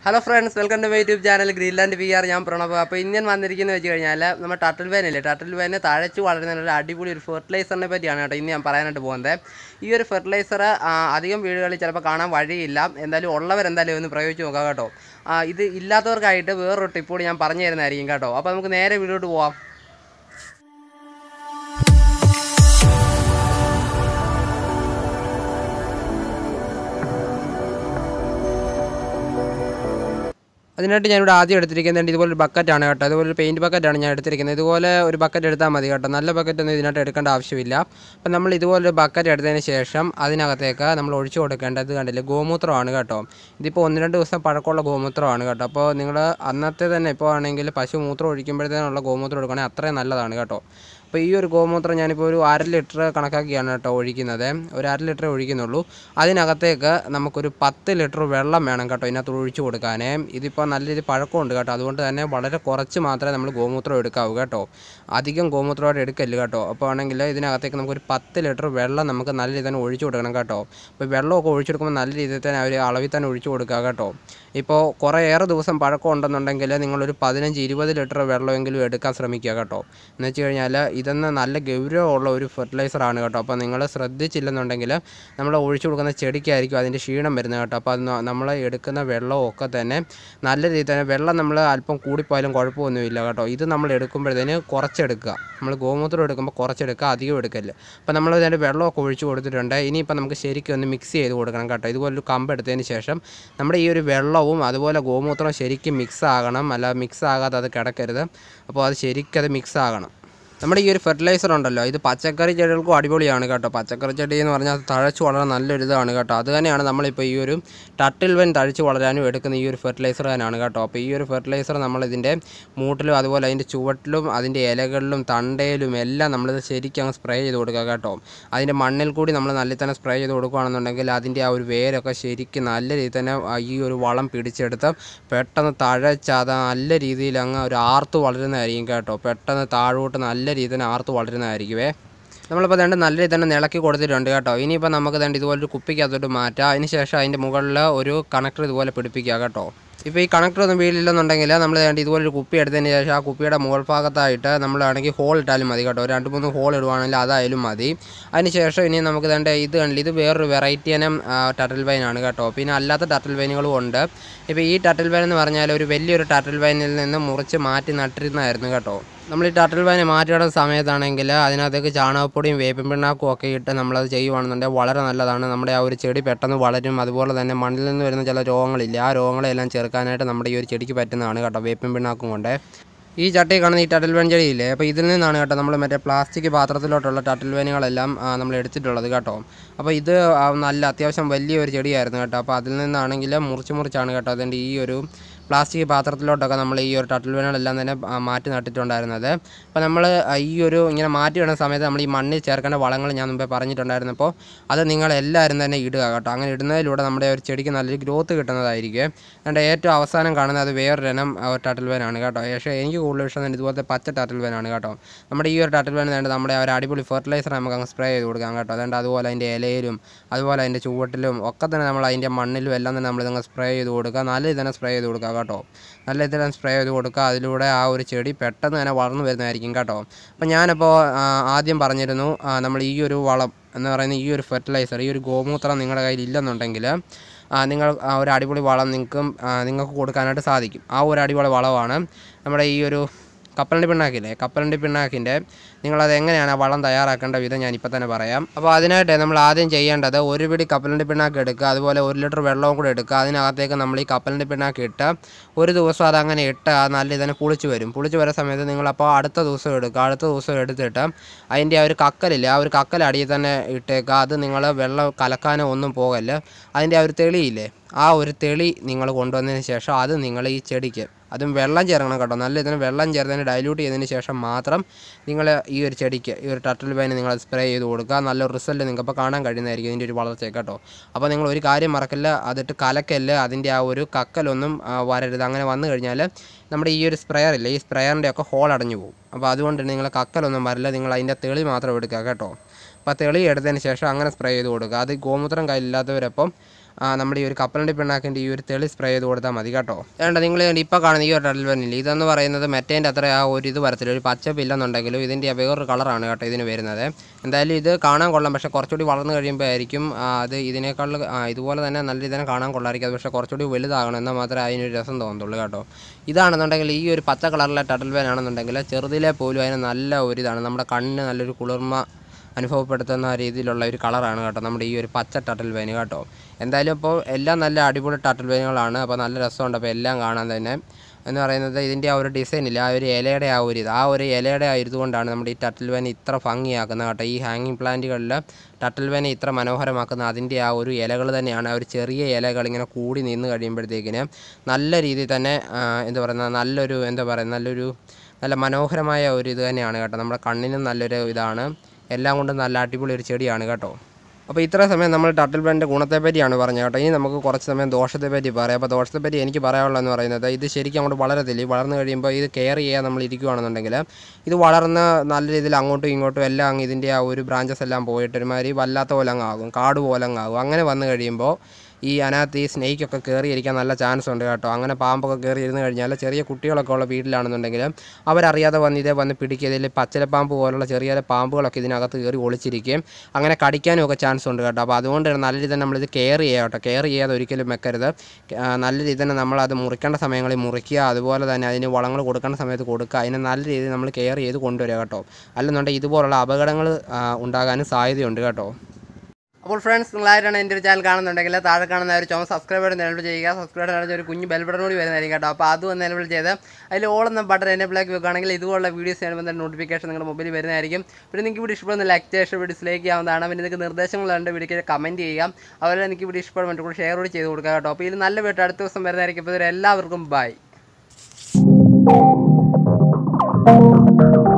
hello friends welcome to my YouTube channel Greenland P R ഞാൻ പ്രണവ് അപ്പോൾ ഇന്ന് ഞാൻ വന്നിരിക്കുന്നത് വെച്ച് കഴിഞ്ഞാൽ നമ്മൾ ടട്ടിൽ വേൻ ഇല്ലേ ടട്ടിൽ വേനെ തഴച്ചു വളരുന്ന ഒരു അടിപൊളി ഒരു ഫെർട്ടിലൈസറിനെ പറ്റിയാണ് കേട്ടോ ഇന്ന് ഞാൻ പറയാനായിട്ട് പോകുന്നത് ഈ ഒരു ഫെർട്ടിലൈസർ അധികം വീടുകളിൽ ചിലപ്പോൾ കാണാൻ വഴിയില്ല എന്തായാലും ഉള്ളവരെന്തായാലും ഒന്ന് പ്രയോഗിച്ച് നോക്കാം കേട്ടോ ആ, ഇത് ഇല്ലാത്തവർക്കായിട്ട് വേറൊരു ടിപ്പ് കൂടി ഞാൻ പറഞ്ഞു തരുന്നതായിരിക്കും കേട്ടോ അപ്പോൾ നമുക്ക് നേരെ വീഡിയോട്ട് പോവാം അതിനായിട്ട് ഞാനിവിടെ ആദ്യം എടുത്തിരിക്കുന്നത് ഇതുപോലെ ഒരു ബക്കറ്റാണ് കേട്ടോ അതുപോലെ ഒരു പെയിൻറ്റ് ബക്കറ്റാണ് ഞാൻ എടുത്തിരിക്കുന്നത് ഇതുപോലെ ഒരു ബക്കറ്റ് എടുത്താൽ മതി കേട്ടോ നല്ല ബക്കറ്റ് ഒന്നും ഇതിനായിട്ട് എടുക്കേണ്ട ആവശ്യമില്ല അപ്പം നമ്മൾ ഇതുപോലെ ഒരു ബക്കറ്റ് എടുത്തതിന് ശേഷം അതിനകത്തേക്ക് നമ്മൾ ഒഴിച്ചു കൊടുക്കേണ്ടത് കണ്ടില്ലേ ഗോമൂത്രമാണ് കേട്ടോ ഇതിപ്പോൾ ഒന്ന് രണ്ട് ദിവസം പഴക്കമുള്ള ഗോമൂത്രമാണ് കേട്ടോ അപ്പോൾ നിങ്ങൾ അന്നത്തെ തന്നെ ഇപ്പോൾ ആണെങ്കിൽ പശു മൂത്രം ഒഴിക്കുമ്പോഴത്തേനുള്ള ഗോമൂത്രം എടുക്കുകയാണെങ്കിൽ അത്രയും നല്ലതാണ് കേട്ടോ അപ്പോൾ ഈ ഒരു ഗോമൂത്രം ഞാനിപ്പോൾ ഒരു അര ലിറ്റർ കണക്കാക്കിയാണ് കേട്ടോ ഒഴിക്കുന്നത് ഒരു അര ലിറ്റർ ഒഴിക്കുന്നുള്ളൂ അതിനകത്തേക്ക് നമുക്കൊരു പത്ത് ലിറ്റർ വെള്ളം വേണം കേട്ടോ ഇതിനകത്ത് ഒഴിച്ചു കൊടുക്കാനേ ഇതിപ്പോൾ നല്ല രീതിയിൽ പഴക്കമുണ്ട് കേട്ടോ അതുകൊണ്ട് തന്നെ വളരെ കുറച്ച് മാത്രമേ നമ്മൾ ഗോമൂത്രം എടുക്കാവൂ കേട്ടോ അധികം ഗോമൂത്രമായിട്ട് എടുക്കല്ല് കേട്ടോ അപ്പോൾ ആണെങ്കിൽ ഇതിനകത്തേക്ക് നമുക്കൊരു പത്ത് ലിറ്റർ വെള്ളം നമുക്ക് നല്ല രീതിയിൽ തന്നെ ഒഴിച്ചു കൊടുക്കണം കേട്ടോ അപ്പോൾ വെള്ളമൊക്കെ ഒഴിച്ചു കൊടുക്കുമ്പോൾ നല്ല രീതിയിൽ തന്നെ ഒരു അളവിൽ തന്നെ ഒഴിച്ചു കൊടുക്കുക കേട്ടോ ഇപ്പോൾ കുറേ ഏറെ ദിവസം പഴക്കം ഉണ്ടെന്നുണ്ടെങ്കിൽ നിങ്ങളൊരു പതിനഞ്ച് ഇരുപത് ലിറ്റർ വെള്ളമെങ്കിലും എടുക്കാൻ ശ്രമിക്കുക കേട്ടോ എന്ന് വെച്ച് കഴിഞ്ഞാൽ ഇതെന്ന് നല്ല ഗൗരവമുള്ള ഒരു ഫെർട്ടിലൈസറാണ് കേട്ടോ അപ്പോൾ നിങ്ങൾ ശ്രദ്ധിച്ചില്ലെന്നുണ്ടെങ്കിൽ നമ്മൾ ഒഴിച്ചു കൊടുക്കുന്ന ചെടിക്കായിരിക്കും അതിൻ്റെ ക്ഷീണം വരുന്നത് കേട്ടോ അപ്പോൾ അത് നമ്മൾ എടുക്കുന്ന വെള്ളമൊക്കെ തന്നെ നല്ല രീതിയിൽ തന്നെ വെള്ളം നമ്മൾ അല്പം കൂടിപ്പോയാലും കുഴപ്പമൊന്നുമില്ല കേട്ടോ ഇത് നമ്മൾ എടുക്കുമ്പോഴത്തേന് കുറച്ചെടുക്കുക നമ്മൾ ഗോമൂത്രം എടുക്കുമ്പോൾ കുറച്ചെടുക്കുക അധികം എടുക്കല്ല് അപ്പോൾ നമ്മൾ ഇതിൻ്റെ വെള്ളമൊക്കെ ഒഴിച്ചു കൊടുത്തിട്ടുണ്ട് ഇനിയിപ്പോൾ നമുക്ക് ശരിക്കും ഒന്ന് മിക്സ് ചെയ്ത് കൊടുക്കണം കേട്ടോ ഇതുപോലൊരു കമ്പ് എടുത്തതിന് ശേഷം നമ്മുടെ ഈ ഒരു വെള്ളവും അതുപോലെ ഗോമൂത്രവും ശരിക്കും മിക്സ് ആകണം അല്ല മിക്സ് ആകാതെ അത് കിടക്കരുത് അപ്പോൾ അത് ശരിക്കും അത് മിക്സ് ആകണം നമ്മുടെ ഈ ഒരു ഫെർട്ടിലൈസർ ഉണ്ടല്ലോ ഇത് പച്ചക്കറി ചെടികൾക്കും അടിപൊളിയാണ് കേട്ടോ പച്ചക്കറി ചെടി എന്ന് പറഞ്ഞാൽ അത് തഴച്ച് വളരാൻ നല്ലൊരു ഇതാണ് കേട്ടോ അത് തന്നെയാണ് നമ്മളിപ്പോൾ ഈ ഒരു ടട്ടിൽ വെൻ തഴച്ച് വളരാനും എടുക്കുന്ന ഈ ഒരു ഫെർട്ടിലൈസർ തന്നെയാണ് കേട്ടോ അപ്പോൾ ഈ ഒരു ഫെർട്ടിലൈസർ നമ്മൾ ഇതിൻ്റെ മൂട്ടിലും അതുപോലെ അതിൻ്റെ ചുവട്ടിലും അതിൻ്റെ ഇലകളിലും തണ്ടയിലും എല്ലാം നമ്മളിത് ശരിക്കും അങ്ങ് സ്പ്രേ ചെയ്ത് കൊടുക്കുക കേട്ടോ അതിൻ്റെ മണ്ണിൽ കൂടി നമ്മൾ നല്ല തന്നെ സ്പ്രേ ചെയ്ത് കൊടുക്കുകയാണെന്നുണ്ടെങ്കിൽ അതിൻ്റെ ആ ഒരു വേരൊക്കെ ശരിക്കും നല്ല രീതിയിൽ തന്നെ ആ ഈ ഒരു വളം പിടിച്ചെടുത്ത് പെട്ടെന്ന് തഴച്ച് അത് നല്ല രീതിയിൽ അങ്ങ് ഒരു ആർത്ത് വളരുന്നതായിരിക്കും കേട്ടോ പെട്ടെന്ന് താഴോട്ട് നല്ല രീതിയിൽ തന്നെ ആർത്ത് വളരുന്നതായിരിക്കുമേ നമ്മളിപ്പോൾ ദണ്ട് നല്ല രീതിയിൽ തന്നെ നിളക്കി കൊടുത്തിട്ടുണ്ട് കേട്ടോ ഇനിയിപ്പോൾ നമുക്ക് ദണ്ട് ഇതുപോലൊരു കുപ്പിക്കകത്തോട്ട് മാറ്റാം അതിന് ശേഷം അതിൻ്റെ മുകളിൽ ഒരു കണക്ടർ ഇതുപോലെ പിടിപ്പിക്കുക കേട്ടോ ഇപ്പോൾ ഈ കണക്ടർ ഒന്നും വീട്ടിലെന്നുണ്ടെങ്കിൽ നമ്മൾ വേണ്ടി ഇതുപോലെ ഒരു കുപ്പി എടുത്തതിന് ശേഷം ആ കുപ്പിയുടെ മുകൾ ഭാഗത്തായിട്ട് നമ്മൾ വേണമെങ്കിൽ ഹോൾ ഇട്ടാലും മതി കേട്ടോ രണ്ട് മൂന്ന് ഹോൾ ഇടുവാണെങ്കിൽ അതായാലും മതി അതിന് ശേഷം ഇനി നമുക്ക് വേണ്ട ഇത് കണ്ടില്ല ഇത് വേറൊരു വെറൈറ്റി ഇനം ടട്ടിൽ വൈനാണ് കേട്ടോ പിന്നെ അല്ലാത്ത ടട്ടിൽ വൈനുകളും ഉണ്ട് ഇപ്പോൾ ഈ ടട്ടിൽ വൈൻ എന്ന് പറഞ്ഞാൽ ഒരു വലിയൊരു ടട്ടിൽ വൈനിൽ നിന്ന് മുറിച്ച് മാറ്റി നട്ടിരുന്നതായിരുന്നു കേട്ടോ നമ്മൾ ഈ ടട്ടിൽ വൈന് മാറ്റിയിടുന്ന സമയത്താണെങ്കിൽ അതിനകത്തേക്ക് ചാണകപ്പൊടിയും വേപ്പിൻ പിണ്ണാക്കും ഒക്കെ ഇട്ട് നമ്മളത് ചെയ്യുവാണെന്നുണ്ടെങ്കിൽ വളരെ നല്ലതാണ് നമ്മുടെ ആ ഒരു ചെടി പെട്ടെന്ന് വളരും അതുപോലെ തന്നെ മണ്ണിൽ നിന്ന് വരുന്ന ചില രോഗങ്ങളില്ല ആ രോഗങ്ങളെല്ലാം ചെറുക്കാനായിട്ട് നമ്മുടെ ഈ ഒരു ചെടിക്ക് പറ്റുന്നതാണ് കേട്ടോ വേപ്പിൻ പിണ്ണാക്കും കൊണ്ട് ഈ ചട്ടി കാണുന്ന ഈ ടട്ടിൽ വേൻ ചെടിയില്ലേ അപ്പോൾ ഇതിൽ നിന്നാണ് കേട്ടോ നമ്മൾ മറ്റേ പ്ലാസ്റ്റിക് പാത്രത്തിലോട്ടുള്ള ടട്ടിൽ വേനുകളെല്ലാം നമ്മൾ എടുത്തിട്ടുള്ളത് കേട്ടോ അപ്പോൾ ഇത് ആ, നല്ല അത്യാവശ്യം വലിയൊരു ചെടിയായിരുന്നു കേട്ടോ അപ്പോൾ അതിൽ നിന്നാണെങ്കിൽ മുറിച്ച് മുറിച്ചാണ് കേട്ടോ അതിൻ്റെ ഈ ഒരു പ്ലാസ്റ്റിക് പാത്രത്തിലോട്ടൊക്കെ നമ്മൾ ഈ ഒരു ടട്ടിൽ വേനുകളെല്ലാം തന്നെ ആ, മാറ്റി നട്ടിട്ടുണ്ടായിരുന്നത് അപ്പോൾ നമ്മൾ ഈ ഒരു ഇങ്ങനെ മാറ്റി ഇടുന്ന സമയത്ത് നമ്മൾ ഈ മണ്ണിൽ ചേർക്കേണ്ട വളങ്ങൾ ഞാൻ മുമ്പേ പറഞ്ഞിട്ടുണ്ടായിരുന്നപ്പോൾ അത് നിങ്ങൾ എല്ലാവരും തന്നെ ഇടുക കേട്ടോ അങ്ങനെ ഇടുന്നതിലൂടെ നമ്മുടെ ഒരു ചെടിക്ക് നല്ലൊരു ഗ്രോത്ത് കിട്ടുന്നതായിരിക്കും അതിൻ്റെ ഏറ്റവും അവസാനം കാണുന്നത് വേറൊരു ഇനം ആ, ഒരു ടട്ടിൽ വേനാണ് കേട്ടോ പക്ഷേ എനിക്ക് കൂടുതൽ ഇഷ്ടം തന്നെ ഇതുപോലത്തെ പച്ച ടട്ടിൽ വേനാണ് കേട്ടോ നമ്മുടെ ഈ ഒരു ടട്ടിൽ വേൻ വേണ്ട നമ്മുടെ ആ ഒരു അടിപൊളി ഫെർട്ടിലൈസർ നമുക്ക് അങ്ങ് സ്പ്രേ ചെയ്ത് കൊടുക്കാം കേട്ടോ അതുകൊണ്ട് അതുപോലെ അതിൻ്റെ ഇലയിലും അതുപോലെ അതിൻ്റെ ചുവട്ടിലും ഒക്കെ തന്നെ നമ്മൾ അതിൻ്റെ മണ്ണിലും എല്ലാം തന്നെ നമ്മൾ ഇതങ്ങ് സ്പ്രേ ചെയ്ത് കൊടുക്കുക നല്ല രീതിയിൽ തന്നെ സ്പ്രേ ചെയ്ത് കൊടുക്കുക കേട്ടോ നല്ല രീതിയിൽ തന്നെ സ്പ്രേ ചെയ്ത് കൊടുക്കുക അതിലൂടെ ആ ഒരു ചെടി പെട്ടെന്ന് തന്നെ വളർന്നു വരുന്നതായിരിക്കും കേട്ടോ അപ്പോൾ ഞാനിപ്പോൾ ആ, ആദ്യം പറഞ്ഞിരുന്നു ആ, നമ്മൾ ഈ ഒരു വളം എന്ന് പറയുന്ന ഈ ഒരു ഫെർട്ടിലൈസർ ഈ ഒരു ഗോമൂത്രം നിങ്ങളുടെ കയ്യിൽ ഇല്ലെന്നുണ്ടെങ്കിൽ ആ, നിങ്ങൾ ആ ഒരു അടിപൊളി വളം നിങ്ങൾക്കും ആ, നിങ്ങൾക്ക് കൊടുക്കാനായിട്ട് സാധിക്കും ആ ഒരു അടിപൊളി വളമാണ് നമ്മുടെ ഈ ഒരു കപ്പലണ്ടി പിണ്ണാക്കില്ലേ കപ്പലണ്ടി പിണ്ണാക്കിൻ്റെ നിങ്ങളത് എങ്ങനെയാണ് ആ വളം തയ്യാറാക്കേണ്ട വിധം ഞാനിപ്പോൾ തന്നെ പറയാം അപ്പോൾ അതിനായിട്ട് നമ്മൾ ആദ്യം ചെയ്യേണ്ടത് ഒരു പിടി കപ്പലണ്ടി പിണ്ണാക്ക് എടുക്കുക അതുപോലെ ഒരു ലിറ്റർ വെള്ളവും കൂടെ എടുക്കുക അതിനകത്തേക്ക് നമ്മൾ ഈ കപ്പലണ്ടി പിണ്ണാക്ക് ഇട്ട് ഒരു ദിവസം അതങ്ങനെ ഇട്ട് ആ നല്ല ഇതിനെ പുളിച്ച് വരും പുളിച്ച് വരുന്ന സമയത്ത് നിങ്ങളപ്പോൾ അടുത്ത ദിവസം എടുക്കുക അടുത്ത ദിവസം എടുത്തിട്ട് അതിൻ്റെ ആ ഒരു കക്കലില്ലേ ആ ഒരു കക്കൽ അടിയിൽ തന്നെ ഇട്ടേക്കുക അത് നിങ്ങൾ വെള്ളം കലക്കാനോ ഒന്നും പോകല്ല അതിൻ്റെ ആ ഒരു തെളിയില്ലേ ആ ഒരു തെളി നിങ്ങൾ കൊണ്ടുവന്നതിന് ശേഷം അത് നിങ്ങൾ ഈ ചെടിക്ക് അതും വെള്ളം ചേർക്കണം കേട്ടോ നല്ല ഇതിന് വെള്ളം ചേർത്തതിന് ഡൈല്യൂട്ട് ചെയ്തതിന് ശേഷം മാത്രം നിങ്ങൾ ഈ ഒരു ചെടിക്ക് ഈ ഒരു ടട്ടിൽ വൈന് നിങ്ങൾ സ്പ്രേ ചെയ്ത് കൊടുക്കുക നല്ല റിസൾട്ട് നിങ്ങൾക്ക് ഇപ്പോൾ കാണാൻ കഴിയുന്നതായിരിക്കും ഇതിൻ്റെ ഒരു വളർച്ച കേട്ടോ അപ്പോൾ നിങ്ങൾ ഒരു കാര്യം മറക്കല്ല അതിട്ട് കലക്കല്ല് അതിൻ്റെ ആ ഒരു കക്കലൊന്നും ആ, വരരുത് അങ്ങനെ വന്നു കഴിഞ്ഞാൽ നമ്മുടെ ഈ ഒരു സ്പ്രെയർ ഇല്ലേ ഈ സ്പ്രെയറിൻ്റെ ഒക്കെ ഹോൾ അടഞ്ഞു പോകും അപ്പോൾ അതുകൊണ്ട് നിങ്ങൾ കക്കലൊന്നും വരില്ല നിങ്ങൾ അതിൻ്റെ തെളി മാത്രം എടുക്കുക കേട്ടോ അപ്പോൾ തെളി എടുത്തതിന് ശേഷം അങ്ങനെ സ്പ്രേ ചെയ്ത് കൊടുക്കുക അത് ഗോമൂത്രം കയ്യിലില്ലാത്തവരപ്പം ആ, നമ്മുടെ ഈ ഒരു കപ്പലണ്ടി പിണ്ണാക്കിൻ്റെ ഈ ഒരു തെളി സ്പ്രേ ചെയ്ത് കൊടുത്താൽ മതി കേട്ടോ വേണ്ട നിങ്ങൾ ഇപ്പോൾ കാണുന്ന ഈ ഒരു ടട്ടൽ ബന്നില്ല ഇതെന്ന് പറയുന്നത് മെറ്റേൻ്റെ അത്ര ആ ഒരു ഇത് വരത്തില്ല ഒരു പച്ച പില്ലെന്നുണ്ടെങ്കിലും ഇതിൻ്റെ വേറൊരു കളറാണ് കേട്ടോ ഇതിന് വരുന്നത് എന്തായാലും ഇത് കാണാൻ കൊള്ളാം പക്ഷേ കുറച്ചുകൂടി വളർന്നു കഴിയുമ്പോൾ ആയിരിക്കും ആ, അത് ഇതിനേക്കാൾ ആ, ഇതുപോലെ തന്നെ നല്ല രീതിയിൽ കാണാൻ കൊള്ളായിരിക്കും അത് പക്ഷേ കുറച്ചുകൂടി വലുതാകണം എന്നാൽ മാത്രമേ അതിനൊരു രസം തോന്നത്തുള്ളൂ കേട്ടോ ഇതാണെന്നുണ്ടെങ്കിൽ ഈ ഒരു പച്ച കളറിലെ ടട്ടൽ ബൻ ആണെന്നുണ്ടെങ്കിൽ ചെറുതിലെ പോലും അതിന് നല്ല ഒരു ഇതാണ് നമ്മുടെ കണ്ണിന് നല്ലൊരു കുളിർമ അനുഭവപ്പെടുത്തുന്ന രീതിയിലുള്ള ഒരു കളറാണ് കേട്ടോ നമ്മുടെ ഈ ഒരു പച്ച ടട്ടൽ വേന് കേട്ടോ എന്തായാലും ഇപ്പോൾ എല്ലാം നല്ല അടിപൊളി ടട്ടൽ വേനുകളാണ് അപ്പോൾ നല്ല രസമുണ്ട് അപ്പോൾ എല്ലാം കാണാൻ തന്നെ എന്ന് പറയുന്നത് ഇതിൻ്റെ ആ ഒരു ഡിസൈൻ ഇല്ല ആ ഒരു ഇലയുടെ ആ ഒരു ഇത് ആ ഒരു ഇലയുടെ ആയതുകൊണ്ടാണ് നമ്മുടെ ഈ ടട്ടൽ വേന ഇത്ര ഭംഗിയാക്കുന്നത് കേട്ടോ ഈ ഹാങ്ങിങ് പ്ലാന്റുകളിൽ ടട്ടൽ വേന ഇത്ര മനോഹരമാക്കുന്ന അതിൻ്റെ ആ ഒരു ഇലകൾ തന്നെയാണ് ആ ഒരു ചെറിയ ഇലകൾ ഇങ്ങനെ കൂടി നിന്ന് കഴിയുമ്പോഴത്തേക്കിന് നല്ല രീതിയിൽ തന്നെ ആ, എന്താ പറയുക നല്ലൊരു എന്താ പറയുക നല്ലൊരു നല്ല മനോഹരമായ ഒരു ഇത് തന്നെയാണ് കേട്ടോ നമ്മുടെ കണ്ണിനും നല്ലൊരു ഇതാണ് എല്ലാം കൊണ്ടും നല്ല അടിപൊളി ഒരു ചെടിയാണ് കേട്ടോ അപ്പോൾ ഇത്ര സമയം നമ്മൾ ടട്ടിൽ ബ്രാൻഡിൻ്റെ ഗുണത്തെപ്പറ്റിയാണ് പറഞ്ഞത് കേട്ടോ ഇനി നമുക്ക് കുറച്ച് സമയം ദോഷത്തെപ്പറ്റി പറയാം അപ്പോൾ ദോഷത്തെപ്പറ്റി എനിക്ക് പറയാനുള്ളതെന്ന് പറയുന്നത് ഇത് ശരിക്കും അങ്ങോട്ട് വളരത്തില്ല ഈ വളർന്നു കഴിയുമ്പോൾ ഇത് കെയർ ചെയ്യാൻ നമ്മൾ ഇരിക്കുകയാണെന്നുണ്ടെങ്കിൽ ഇത് വളർന്ന് നല്ല രീതിയിൽ അങ്ങോട്ടും ഇങ്ങോട്ടും എല്ലാം അങ്ങ് ഇതിൻ്റെ ആ ഒരു ബ്രാഞ്ചസ് എല്ലാം പോയിട്ട് ഒരുമാതിരി വല്ലാത്ത പോലെ അങ്ങ് ആകും കാട് പോലെ അങ്ങ് ആകും അങ്ങനെ വന്നു കഴിയുമ്പോൾ ഈ അതിനകത്ത് ഈ സ്നേക്കൊക്കെ കയറിയിരിക്കാൻ നല്ല ചാൻസ് ഉണ്ട് കേട്ടോ അങ്ങനെ പാമ്പൊക്കെ കയറി ഇരുന്ന് കഴിഞ്ഞാൽ ചെറിയ കുട്ടികളൊക്കെ ഉള്ള വീട്ടിലാണെന്നുണ്ടെങ്കിൽ അവരറിയാതെ വന്ന് ഇതേ വന്ന് പിടിക്കുക ഇതിൽ പച്ചിലപ്പാമ്പ് പോലുള്ള ചെറിയ ചെറിയ പാമ്പുകളൊക്കെ ഇതിനകത്ത് കയറി ഒളിച്ചിരിക്കുകയും അങ്ങനെ കടിക്കാനും ഒക്കെ ചാൻസ് ഉണ്ട് കേട്ടോ അപ്പോൾ അതുകൊണ്ട് തന്നെ നല്ല രീതിയിൽ നമ്മളിത് കെയർ ചെയ്യുക കേട്ടോ കെയർ ചെയ്യാതെ ഒരിക്കലും വെക്കരുത് ആ, നല്ല രീതിയിൽ തന്നെ നമ്മളത് മുറിക്കേണ്ട സമയങ്ങളിൽ മുറിക്കുക അതുപോലെ തന്നെ അതിന് വളങ്ങൾ കൊടുക്കേണ്ട സമയത്ത് കൊടുക്കുക അതിനെ നല്ല രീതിയിൽ നമ്മൾ കെയർ ചെയ്ത് കൊണ്ടുവരിക കേട്ടോ അല്ലെന്നുണ്ടെങ്കിൽ ഇതുപോലുള്ള അപകടങ്ങൾ ഉണ്ടാകാനും സാധ്യതയുണ്ട് കേട്ടോ അപ്പോൾ ഫ്രണ്ട്സ് നിങ്ങളായിട്ടാണ് എൻ്റെ ഒരു ചാനൽ കാണുന്നുണ്ടെങ്കിൽ താഴെ കാണുന്ന ആ ഒരു ചുമ സബ്സ്ക്രൈബ് ബട്ടൺ എനേബിൾ ചെയ്യുക സബ്സ്ക്രൈബ് ബട്ടൺ ഒരു കുഞ്ഞ് ബെൽ ബട്ടൺ കൂടി വരുന്നതായിരിക്കും കേട്ടോ അപ്പോൾ അതും ഒന്ന് എനേബിൾ ചെയ്ത് അതിൽ ഓൾ എന്ന ബട്ടൺ എനേബിൾ ആക്കി വെക്കുകയാണെങ്കിൽ ഇതുപോലുള്ള വീഡിയോസ് ചെയ്യുമ്പോൾ തന്നെ നോട്ടിഫിക്കേഷൻ നിങ്ങളുടെ മൊബൈലിൽ വരുന്നതായിരിക്കും പിന്നെ നിങ്ങൾക്ക് ഇവിടെ ഇഷ്ടപ്പെടുന്ന ലൈക്ക് ചെയ്യുക ഡിസ്ലൈക്ക് ചെയ്യാവുന്നതാണ് പിന്നെ നിങ്ങൾക്ക് നിർദ്ദേശങ്ങളുണ്ട് വീഡിയോക്ക് കമൻറ്റ് ചെയ്യാം അതുപോലെ എനിക്ക് ഇവിടെ ഇഷ്ടപ്പെടുമ്പോൾ കൂടി ഷെയർ കൂടി ചെയ്ത് കൊടുക്കുക കേട്ടോ അപ്പോൾ ഇതിൽ നല്ല വീട്ടിൽ അടുത്ത ദിവസം വരുന്നതായിരിക്കും അപ്പോൾ ഇതുവരെ എല്ലാവർക്കും ബൈ